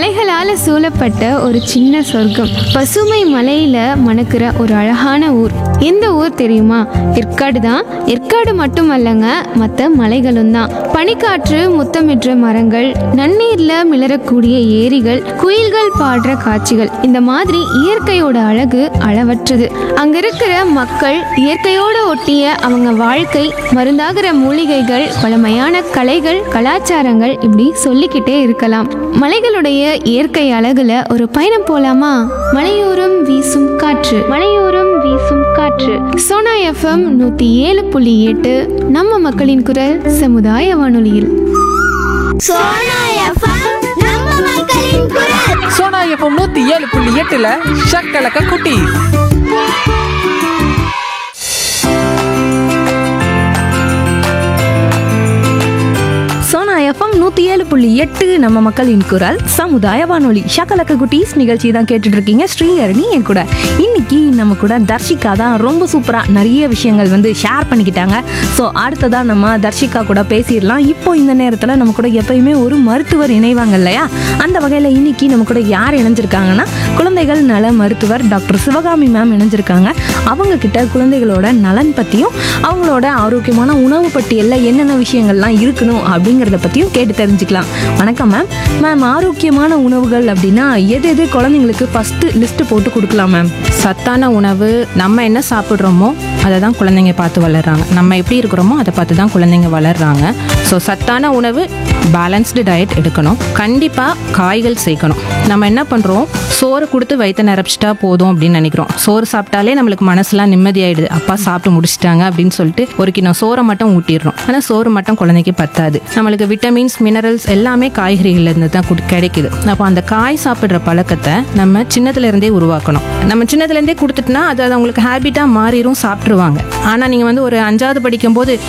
மலைகளால சூழப்பட்ட ஒரு சின்ன சொர்க்கம் பசுமை மலையில மணக்கிற ஒரு அழகான ஊர் எந்த ஊர் தெரியுமா ஏற்காடு தான் ஏற்காடு மட்டுமல்லங்க மற்ற மலைகளும் தான் பனிக்காற்று முத்தமிடுற மரங்கள் நன்னீர்ல மிளறக்கூடிய ஏரிகள் குயில்கள் பாடுற காட்சிகள் இந்த மாதிரி இயற்கையோட அழகு அளவற்றது அங்க இருக்கிற மக்கள் இயற்கையோட ஒட்டிய அவங்க வாழ்க்கை மருந்தாகிற மூலிகைகள் பழமையான கலைகள் கலாச்சாரங்கள் இப்படி சொல்லிக்கிட்டே இருக்கலாம் மலைகளுடைய இயற்கை அழகுல ஒரு பயணம் போலாமா மலையோரம் வீசும் காற்று மலையோரம் வீசும் காற்று சோனா எஃப்எம் நூத்தி ஏழு புள்ளி எட்டு நம்ம மக்களின் குரல் சமுதாய வானொலியில் சோனா எஃப்எம் நம்ம மக்களின் குரல் சோனா எஃப்எம் நூத்தி ஏழு புள்ளி எட்டுல ஷக்கலக்க குட்டி சோனா எஃப்எம் நூற்றி ஏழு புள்ளி எட்டு நம்ம மக்களின் குரல் சமுதாய வானொலி ஷக்கலக்க குட்டீஸ் நிகழ்ச்சி தான் கேட்டுட்டு இருக்கீங்க ஸ்ரீஹரணி என் கூட இன்னைக்கு நம்ம கூட தர்ஷிகா தான் ரொம்ப சூப்பராக நிறைய விஷயங்கள் வந்து ஷேர் பண்ணிக்கிட்டாங்க ஸோ அடுத்ததாக நம்ம தர்ஷிகா கூட பேசிடலாம் இப்போ இந்த நேரத்தில் நம்ம கூட எப்பயுமே ஒரு மருத்துவர் இணைவாங்க இல்லையா அந்த வகையில் இன்னைக்கு நம்ம கூட யார் இணைஞ்சிருக்காங்கன்னா குழந்தைகள் நல மருத்துவர் டாக்டர் சிவகாமி மேம் இணைஞ்சிருக்காங்க அவங்க கிட்ட குழந்தைகளோட நலன் பற்றியும் அவங்களோட ஆரோக்கியமான உணவு பட்டியலில் என்னென்ன விஷயங்கள்லாம் இருக்கணும் அப்படிங்கிறத பற்றியும் கேட்டு தெரிஞ்சுக்கலாம் வணக்கம் மேம் மேம் ஆரோக்கியமான உணவுகள் அப்படின்னா எது எது குழந்தைங்களுக்கு ஃபஸ்ட்டு லிஸ்ட்டு போட்டு கொடுக்கலாம் மேம் சத்தான உணவு நம்ம என்ன சாப்பிட்றோமோ அதை தான் குழந்தைங்க பார்த்து வளர்றாங்க நம்ம எப்படி இருக்கிறோமோ அதை பார்த்து தான் குழந்தைங்க வளர்றாங்க ஸோ சத்தான உணவு பேலன்ஸ்டு டயட் எடுக்கணும் கண்டிப்பாக காய்கள் சேர்க்கணும் நம்ம என்ன பண்ணுறோம் சோறு கொடுத்து வயிற்ற நிரப்பிச்சிட்டா போதும் அப்படின்னு நினைக்கிறோம் சோறு சாப்பிட்டாலே நம்மளுக்கு மனசுலாம் நிம்மதியாயிடுது அப்பா சாப்பிட்டு முடிச்சிட்டாங்க அப்படின்னு சொல்லிட்டு ஒரு கிண்ணம் சோறை மட்டும் ஊட்டிடுறோம் ஆனால் சோறு மட்டும் குழந்தைக்கு பத்தாது நம்மளுக்கு விட்டமின்ஸ் மினரல்ஸ் எல்லாமே காய்கறிகள்ல இருந்து தான் குடி- கிடைக்குது அப்போ அந்த காய் சாப்பிட்ற பழக்கத்தை நம்ம சின்னதுல இருந்தே உருவாக்கணும் நம்ம சின்னதுல இருந்தே கொடுத்துட்டுனா அது அது அவங்களுக்கு ஹேபிட்டா மாறிடும் சாப்பிட்ருவாங்க ஆனா நீங்க வந்து ஒரு அஞ்சாவது படிக்கும்போது